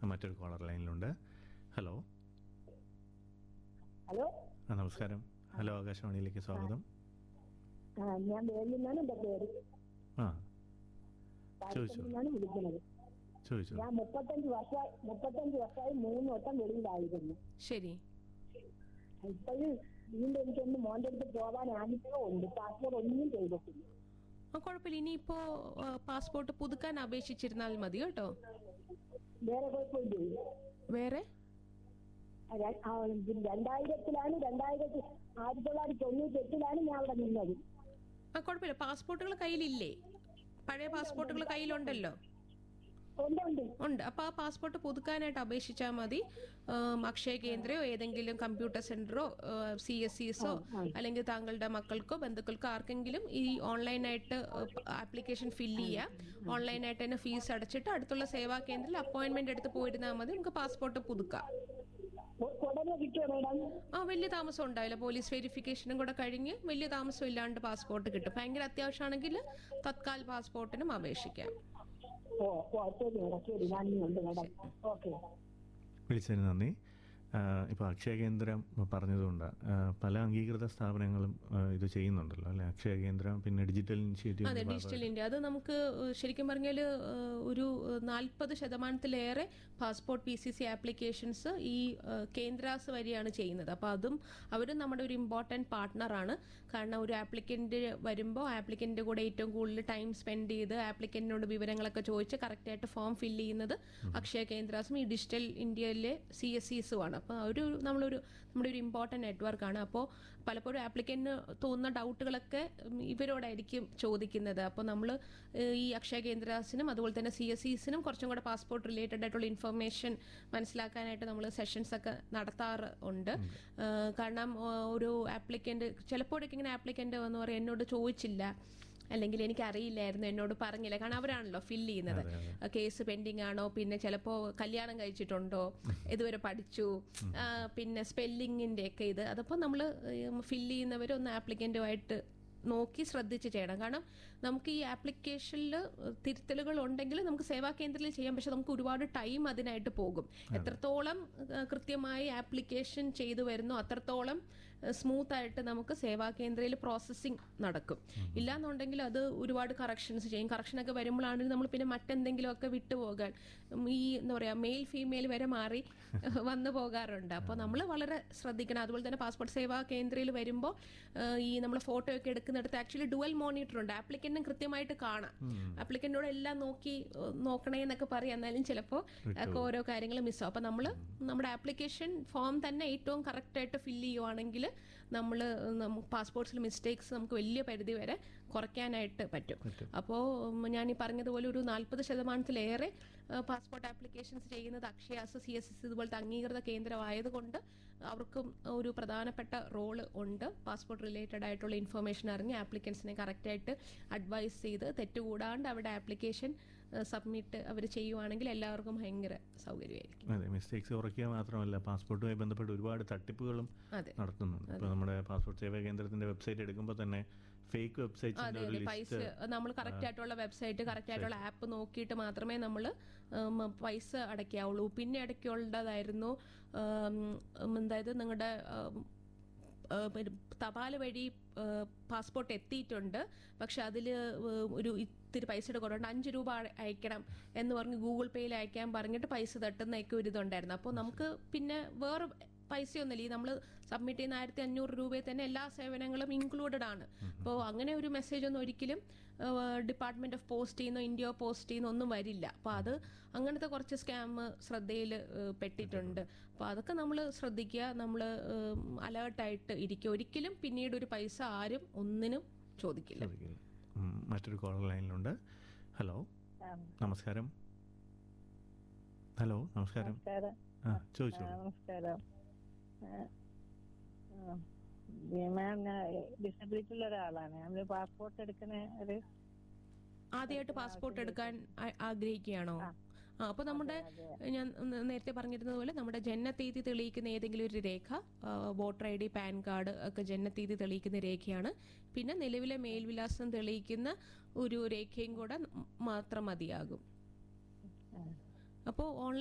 മറ്റൊരു കോളർ ലൈനിലുണ്ട് hello hello ആ നമസ്കാരം ഹലോ ആകാശവാണിയിലേക്ക് സ്വാഗതം ആ ഞാൻ വേലുന്നാണ് എന്റെ പേര് ആ ചോദിച്ചോ. പാലക്കാട് വിളിക്കുന്നത് ചോദിച്ചു ഞാൻ മുപ്പത്തഞ്ച് വർഷമായി മുപ്പത്തഞ്ച് വർഷമായി മൂന്ന് വട്ടം വെളിയിലായിരുന്നു ശരി ഇപ്പോഴും വീണ്ടും എനിക്കൊന്ന് മോന്റെ അടുത്ത് പോകാൻ ആഗ്രഹമുണ്ട് പാസ്പോർട്ട് ഒന്നും ചെയ്തിട്ടില്ല ആ കുഴപ്പമില്ല ഇനിയിപ്പോ ആ, പാസ്പോർട്ട് പുതുക്കാൻ അപേക്ഷിച്ചിരുന്നാൽ മതി കേട്ടോ വേറെ കുഴപ്പമില്ല വേറെ ര- ആ, രണ്ടായിരത്തിലാണ് രണ്ടായിരത്തി ആയിരത്തി തൊള്ളായിരത്തി തൊണ്ണൂറ്റി എട്ടിലാണ് ഞാൻ അവിടെ നിന്നത് ആ കുഴപ്പമില്ല പാസ്പോർട്ടുകൾ കയ്യിലില്ലേ പഴയ പാസ്പോർട്ടുകൾ കയ്യിലുണ്ടല്ലോ ഉണ്ട് ഉണ്ട് ഉണ്ട് അപ്പൊ ആ പാസ്പോർട്ട് പുതുക്കാനായിട്ട് അപേക്ഷിച്ചാൽ മതി ആം, അക്ഷയ കേന്ദ്രയോ ഏതെങ്കിലും കമ്പ്യൂട്ടർ സെന്ററോ സി എസ് സിസോ അല്ലെങ്കിൽ താങ്കളുടെ മക്കൾക്കോ ബന്ധുക്കൾക്കോ ആർക്കെങ്കിലും ഈ ഓൺലൈനായിട്ട് ആപ്ലിക്കേഷൻ ഫില്ല് ചെയ്യുക ഓൺലൈനായിട്ട് തന്നെ ഫീസ് അടച്ചിട്ട് അടുത്തുള്ള സേവാ കേന്ദ്രത്തിൽ അപ്പോയിന്റ്മെന്റ് എടുത്ത് പോയിരുന്നാൽ മതി നമുക്ക് പാസ്പോർട്ട് പുതുക്കാം ഉ- ഉടനെ കിട്ടുമോ മേഡം ആ വലിയ താമസം ഉണ്ടാവില്ല പോലീസ് വെരിഫിക്കേഷനും കൂടെ കഴിഞ്ഞ് വലിയ താമസം ഇല്ലാണ്ട് പാസ്പോർട്ട് കിട്ടും ഭയങ്കര അത്യാവശ്യമാണെങ്കിൽ തത്കാൽ പാസ്പോർട്ടിനും അപേക്ഷിക്കാം ഓ ഓ ശരി മേഡം ശരി നന്ദിയുണ്ട് മേഡം ഓക്കെ വിളിച്ചതിന് നന്ദി ഇപ്പോൾ അക്ഷയ കേന്ദ്രം പറഞ്ഞതുകൊണ്ട് ആ, പല അംഗീകൃത സ്ഥാപനങ്ങളും ആ, ഇത് ചെയ്യുന്നുണ്ടല്ലോ അല്ലെ അക്ഷയ കേന്ദ്രം പിന്നെ ഡിജിറ്റൽ അതെ ഇനിഷ്യേറ്റീവ് ഡിജിറ്റൽ ഇന്ത്യ അത് നമുക്ക് ഏഹ്, ശരിക്കും പറഞ്ഞാൽ ഒരു നാൽപ്പത് ശതമാനത്തിലേറെ passport P C C applications ഈ ഏഹ്, കേന്ദ്രാസ് വഴിയാണ് ചെയ്യുന്നത് അപ്പോൾ അതും അവരും നമ്മുടെ ഒരു ഇമ്പോർട്ടൻറ്റ് പാർട്ട്ണറാണ് കാരണം ഒരു ആപ്ലിക്കൻ്റ് വരുമ്പോൾ ആപ്ലിക്കൻ്റെ കൂടെ ഏറ്റവും കൂടുതൽ ടൈം സ്പെൻഡ് ചെയ്ത് ആപ്ലിക്കൻറ്റിനോട് വിവരങ്ങളൊക്കെ ചോദിച്ച് കറക്റ്റായിട്ട് ഫോം ഫില്ല് ചെയ്യുന്നത് അക്ഷയ കേന്ദ്രാസും ഈ ഡിജിറ്റൽ ഇന്ത്യയിലെ സി എസ് സിസുമാണ് അപ്പോൾ ഒരു നമ്മളൊരു നമ്മുടെ ഒരു ഇമ്പോർട്ടൻറ്റ് നെറ്റ്വർക്കാണ് അപ്പോൾ പലപ്പോഴും ആപ്ലിക്കന്റിന് തോന്നുന്ന ഡൗട്ടുകളൊക്കെ ഉം, ഇവരോടായിരിക്കും ചോദിക്കുന്നത് അപ്പോൾ നമ്മൾ ഈ അക്ഷയ കേന്ദ്രാസിനും അതുപോലെ തന്നെ സി എസ് സിസിനും കുറച്ചും കൂടെ പാസ്പോർട്ട് റിലേറ്റഡ് ആയിട്ടുള്ള ഇൻഫർമേഷൻ മനസ്സിലാക്കാനായിട്ട് നമ്മൾ സെഷൻസ് ഒക്കെ നടത്താറ് ഉണ്ട് ഏഹ്, കാരണം ഏഹ്, ഒരു ആപ്ലിക്കന്റ് ചിലപ്പോഴൊക്കെ ഇങ്ങനെ ആപ്ലിക്കന്റ് എന്ന് പറയും എന്നോട് ചോദിച്ചില്ല അല്ലെങ്കിൽ എനിക്ക് അറിയില്ലായിരുന്നു എന്നോട് പറഞ്ഞില്ല കാരണം അവരാണല്ലോ ഫില്ല് ചെയ്യുന്നത് കേസ് പെൻഡിങ് ആണോ പിന്നെ ചിലപ്പോൾ കല്യാണം കഴിച്ചിട്ടുണ്ടോ ഇതുവരെ പഠിച്ചു ആ, പിന്നെ സ്പെല്ലിങ്ങിന്റെ ഒക്കെ ഇത് അതപ്പോൾ നമ്മൾ ഫില്ല് ചെയ്യുന്നവർ ഒന്ന് ആപ്ലിക്കന്റുമായിട്ട് നോക്കി ശ്രദ്ധിച്ച് ചെയ്യണം കാരണം നമുക്ക് ഈ ആപ്ലിക്കേഷനിൽ തിരുത്തലുകൾ ഉണ്ടെങ്കിൽ നമുക്ക് സേവാ കേന്ദ്രത്തിൽ ചെയ്യാം പക്ഷെ നമുക്ക് ഒരുപാട് ടൈം അതിനായിട്ട് പോകും എത്രത്തോളം ആ, കൃത്യമായി ആപ്ലിക്കേഷൻ ചെയ്തു വരുന്നോ അത്രത്തോളം സ്മൂത്ത് ആയിട്ട് നമുക്ക് സേവാ കേന്ദ്രയിൽ പ്രോസസ്സിംഗ് നടക്കും ഇല്ലാന്നുണ്ടെങ്കിൽ അത് ഒരുപാട് കറക്ഷൻസ് ചെയ്യും കറക്ഷനൊക്കെ വരുമ്പോഴാണെങ്കിൽ നമ്മൾ പിന്നെ മറ്റെന്തെങ്കിലുമൊക്കെ വിട്ടുപോകാൻ ഉം, ഈ എന്താ പറയുക മെയിൽ ഫീമെയിൽ വരെ മാറി വന്നു പോകാറുണ്ട് അപ്പോൾ നമ്മൾ വളരെ ശ്രദ്ധിക്കണം അതുപോലെ തന്നെ പാസ്പോർട്ട് സേവാ കേന്ദ്രയിൽ വരുമ്പോൾ ഈ നമ്മൾ ഫോട്ടോ ഒക്കെ എടുക്കുന്നിടത്ത് ആക്ച്വലി ഡുവൽ മോണിറ്റർ ഉണ്ട് ആപ്ലിക്കന്റിനും കൃത്യമായിട്ട് കാണാം ആപ്ലിക്കന്റിനോട് എല്ലാം നോക്കി ഏഹ്, നോക്കണേ എന്നൊക്കെ പറയും എന്നാലും ചിലപ്പോൾ ഒക്കെ ഓരോ കാര്യങ്ങൾ മിസ്സാവും അപ്പോൾ നമ്മൾ നമ്മുടെ ആപ്ലിക്കേഷൻ ഫോം തന്നെ ഏറ്റവും കറക്റ്റായിട്ട് ഫില്ല് ചെയ്യുവാണെങ്കിൽ നമ്മൾ പാസ്പോർട്ട്സിൽ മിസ്റ്റേക്സ് നമുക്ക് വലിയ പരിധി വരെ കുറയ്ക്കാനായിട്ട് പറ്റും അപ്പോൾ ഞാൻ ഈ പറഞ്ഞതുപോലെ ഒരു നാൽപ്പത് ശതമാനത്തിലേറെ പാസ്പോർട്ട് ആപ്ലിക്കേഷൻസ് ചെയ്യുന്നത് അക്ഷയാസ് സി എസ് എസ് ഇതുപോലത്തെ അംഗീകൃത കേന്ദ്രമായതുകൊണ്ട് അവർക്കും ഒരു പ്രധാനപ്പെട്ട റോള് ഉണ്ട് പാസ്പോർട്ട് റിലേറ്റഡ് ആയിട്ടുള്ള ഇൻഫർമേഷൻ അറിഞ്ഞ് ആപ്ലിക്കൻസിനെ കറക്റ്റായിട്ട് അഡ്വൈസ് ചെയ്ത് തെറ്റുകൂടാണ്ട് അവിടെ ആപ്ലിക്കേഷൻ സബ്മിറ്റ് അവർ ചെയ്യുവാണെങ്കിൽ എല്ലാവർക്കും ഭയങ്കര സൗകര്യമായിരിക്കും അതെ മിസ്റ്റേക്സ് കുറയ്ക്കുക മാത്രമല്ല പാസ്പോർട്ടുമായി ബന്ധപ്പെട്ട് ഒരുപാട് തട്ടിപ്പുകളും അതെ നടത്തുന്നുണ്ട് ഇപ്പോൾ നമ്മുടെ പാസ്പോർട്ട് സേവാ കേന്ദ്രത്തിന്റെ വെബ്സൈറ്റ് എടുക്കുമ്പോൾ തന്നെ ഫേക്ക് വെബ്സൈറ്റ്സിന്റെ അതെ ഒരു അതെ പൈസ ലിസ്റ്റ് നമ്മൾ കറക്റ്റ് ആയിട്ടുള്ള വെബ്സൈറ്റ് കറക്റ്റ് ആയിട്ടുള്ള ആപ്പ് നോക്കിയിട്ട് മാത്രമേ നമ്മൾ പൈസ അടയ്ക്കാവുള്ളൂ പിന്നെ അടയ്ക്കേണ്ടതായിരുന്നു ഉം, അതായത് നിങ്ങളുടെ തപാൽ വഴി പാസ്പോർട്ട് എത്തിയിട്ടുണ്ട് പക്ഷെ അതിൽ ഒരു ഇത്തിരി പൈസയുടെ കുറവുണ്ട് അഞ്ച് രൂപ അയ- അയക്കണം എന്ന് പറഞ്ഞ് ഗൂഗിൾ പേയിൽ അയക്കാൻ പറഞ്ഞിട്ട് പൈസ തട്ടുന്നൊക്കെ ഒരു ഇതുണ്ടായിരുന്നു അപ്പോൾ നമുക്ക് പിന്നെ വേറെ പൈസയൊന്നുമില്ല ഈ നമ്മൾ സബ്മിറ്റ് ചെയ്യുന്ന ആയിരത്തി അഞ്ഞൂറ് രൂപയിൽ തന്നെ എല്ലാ സേവനങ്ങളും ഇൻക്ലൂഡഡ് ആണ് അപ്പോൾ അങ്ങനെ ഒരു മെസ്സേജ് ഒന്നും ഒരിക്കലും ഡിപ്പാർട്ട്മെന്റ് ഓഫ് പോസ്റ്റ് ചെയ്യുന്നോ ഇന്ത്യ പോസ്റ്റ് ചെയ്യുന്നോ ഒന്നും വരില്ല അപ്പോൾ അത് അങ്ങനത്തെ കുറച്ച് സ്കാം ശ്രദ്ധയിൽ പെട്ടിട്ടുണ്ട് അപ്പോൾ അതൊക്കെ നമ്മൾ ശ്രദ്ധിക്കുക നമ്മൾ അലേർട്ടായിട്ട് ഇരിക്കുക ഒരിക്കലും പിന്നീട് ഒരു പൈസ ആരും ഒന്നിനും ചോദിക്കില്ല ശ്രദ്ധിക്കില്ല. ഉം, മറ്റൊരു കോളർ ലൈനിലുണ്ട് ഹലോ നമസ്കാരം ഹലോ നമസ്കാരം നമസ്കാരം ആ ചോദിച്ചോളൂ നമസ്കാരം മാം ഞാൻ ഡിസബിലിറ്റി ഉള്ള ഒരാളാണ് നമ്മള് പാസ്പോർട്ട് എടുക്കുന്ന ഒരു ആദ്യമായിട്ട് പാസ്പോർട്ട് എടുക്കാൻ ആ- ആഗ്രഹിക്കുകയാണോ ആ അപ്പൊ നമ്മുടെ ഞാൻ ന- നേരത്തെ പറഞ്ഞിരുന്നത് പോലെ നമ്മുടെ ജനനത്തീയതി തെളിയിക്കുന്ന ഏതെങ്കിലും ഒരു രേഖ voter I D PAN card ഒക്കെ ജനനത്തീയതി തെളിയിക്കുന്ന രേഖയാണ് പിന്നെ നിലവിലെ മേൽവിലാസം തെളിയിക്കുന്ന ഒരു രേഖയും കൂടെ മാത്രം മതിയാകും അപ്പോൾ ഓൺലൈൻ